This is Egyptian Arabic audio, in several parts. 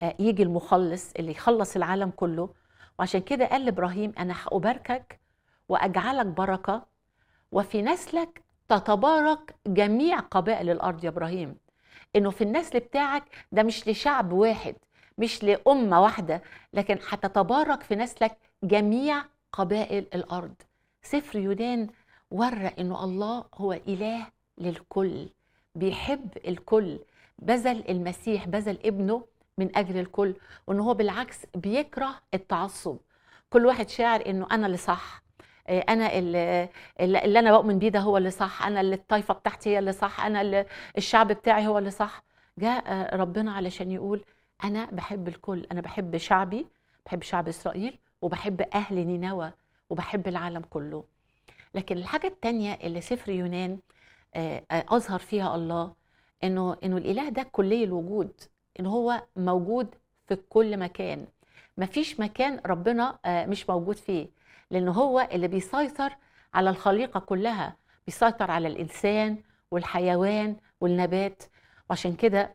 آه، يجي المخلص اللي يخلص العالم كله وعشان كده قال لابراهيم انا هأباركك واجعلك بركه وفي نسلك تتبارك جميع قبائل الارض يا ابراهيم انه في النسل بتاعك ده مش لشعب واحد مش لامه واحده لكن هتتبارك في نسلك جميع قبائل الارض سفر يونان ورى انه الله هو اله للكل بيحب الكل بذل المسيح بذل ابنه من اجل الكل وان هو بالعكس بيكره التعصب كل واحد شاعر انه انا اللي صح آه، انا اللي, اللي انا بؤمن بيه ده هو اللي صح انا اللي الطائفه بتاعتي هي اللي صح انا اللي الشعب بتاعي هو اللي صح جاء آه، ربنا علشان يقول انا بحب الكل انا بحب شعبي بحب شعب اسرائيل وبحب اهل نينوى وبحب العالم كله لكن الحاجه الثانيه اللي سفر يونان آه، اظهر فيها الله انه انه الاله ده كلي الوجود ان هو موجود في كل مكان مفيش مكان ربنا مش موجود فيه لأن هو اللي بيسيطر على الخليقة كلها بيسيطر على الإنسان والحيوان والنبات وعشان كده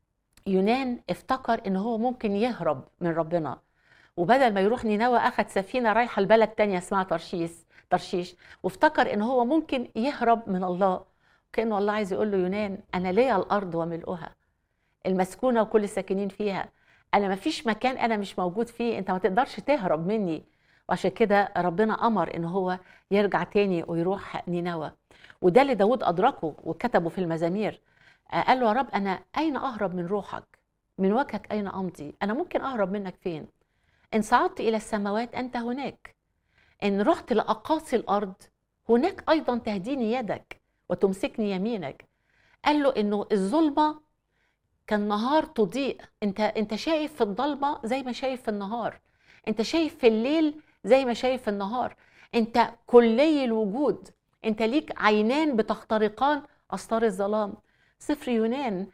يونان افتكر ان هو ممكن يهرب من ربنا وبدل ما يروح نينوى اخذ سفينه رايحه لبلد تانية اسمها ترشيش ترشيش وافتكر ان هو ممكن يهرب من الله كانه الله عايز يقول له يونان انا ليا الارض وملؤها المسكونه وكل الساكنين فيها انا ما فيش مكان انا مش موجود فيه انت ما تقدرش تهرب مني وعشان كده ربنا امر ان هو يرجع تاني ويروح نينوى وده اللي داود ادركه وكتبه في المزامير آه، قال له يا رب انا اين اهرب من روحك من وجهك اين امضي انا ممكن اهرب منك فين ان صعدت الى السماوات انت هناك ان رحت لاقاصي الارض هناك ايضا تهديني يدك وتمسكني يمينك قال له انه الظلمه كالنهار تضيء انت انت شايف في الضلمه زي ما شايف في النهار انت شايف في الليل زي ما شايف في النهار انت كلي الوجود انت ليك عينان بتخترقان استار الظلام سفر يونان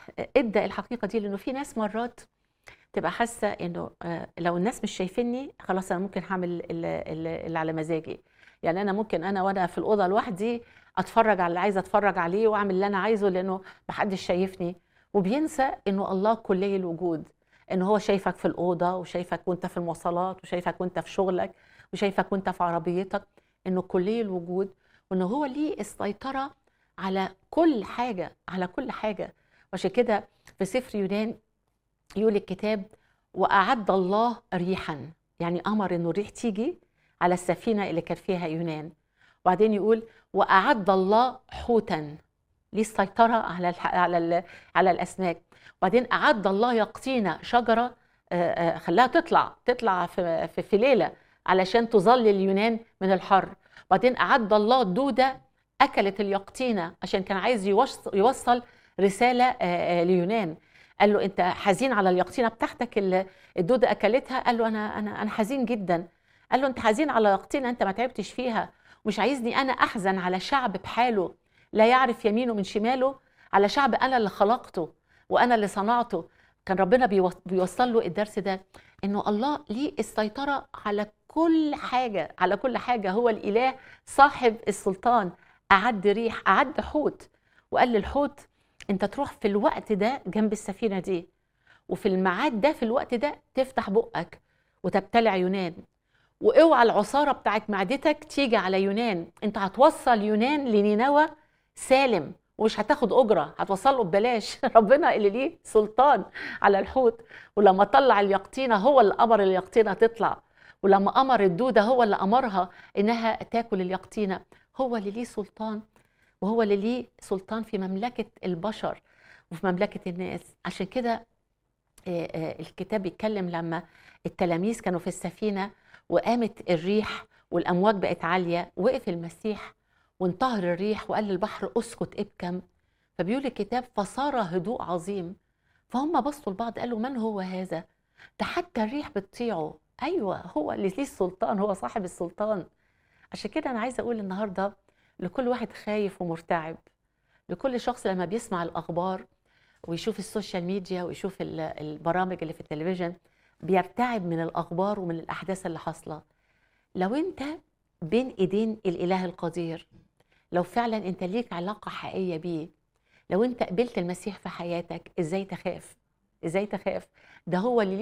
ادى الحقيقه دي لانه في ناس مرات تبقى حاسه انه آه، لو الناس مش شايفيني خلاص انا ممكن هعمل اللي على مزاجي يعني انا ممكن انا وانا في الاوضه لوحدي اتفرج على اللي عايزه اتفرج عليه واعمل اللي انا عايزه لانه محدش شايفني وبينسى انه الله كلي الوجود ان هو شايفك في الاوضه وشايفك وانت في المواصلات وشايفك وانت في شغلك وشايفك وانت في عربيتك انه كلي الوجود وان هو ليه السيطره على كل حاجه على كل حاجه وعشان كده في سفر يونان يقول الكتاب واعد الله ريحا يعني امر انه الريح تيجي على السفينه اللي كان فيها يونان وبعدين يقول واعد الله حوتا ليه السيطره على على على الاسماك وبعدين اعد الله يقطينا شجره آه، آه، خلاها تطلع تطلع في في ليله علشان تظل اليونان من الحر وبعدين اعد الله دوده اكلت اليقطينه عشان كان عايز يوصل رساله آه، ليونان قال له انت حزين على اليقطينه بتاعتك اللي الدوده اكلتها قال له انا انا انا حزين جدا قال له انت حزين على يقطينه انت ما تعبتش فيها ومش عايزني انا احزن على شعب بحاله لا يعرف يمينه من شماله على شعب انا اللي خلقته وانا اللي صنعته كان ربنا بيوصل له الدرس ده انه الله ليه السيطره على كل حاجه على كل حاجه هو الاله صاحب السلطان اعد ريح اعد حوت وقال للحوت انت تروح في الوقت ده جنب السفينه دي وفي الميعاد ده في الوقت ده تفتح بقك وتبتلع يونان واوعى العصاره بتاعت معدتك تيجي على يونان انت هتوصل يونان لنينوى سالم ومش هتاخد اجره هتوصل له ببلاش ربنا اللي ليه سلطان على الحوت ولما طلع اليقطينه هو اللي امر اليقطينه تطلع ولما امر الدوده هو اللي امرها انها تاكل اليقطينه هو اللي ليه سلطان وهو اللي ليه سلطان في مملكه البشر وفي مملكه الناس عشان كده الكتاب بيتكلم لما التلاميذ كانوا في السفينه وقامت الريح والامواج بقت عاليه وقف المسيح وانتهر الريح وقال للبحر اسكت ابكم فبيقول الكتاب فصار هدوء عظيم فهم بصوا لبعض قالوا من هو هذا ده حتى الريح بتطيعه ايوه هو اللي ليه السلطان هو صاحب السلطان عشان كده انا عايزه اقول النهارده لكل واحد خايف ومرتعب لكل شخص لما بيسمع الاخبار ويشوف السوشيال ميديا ويشوف البرامج اللي في التلفزيون بيرتعب من الاخبار ومن الاحداث اللي حاصله لو انت بين ايدين الاله القدير لو فعلا انت ليك علاقه حقيقيه بيه لو انت قبلت المسيح في حياتك ازاي تخاف ازاي تخاف ده هو اللي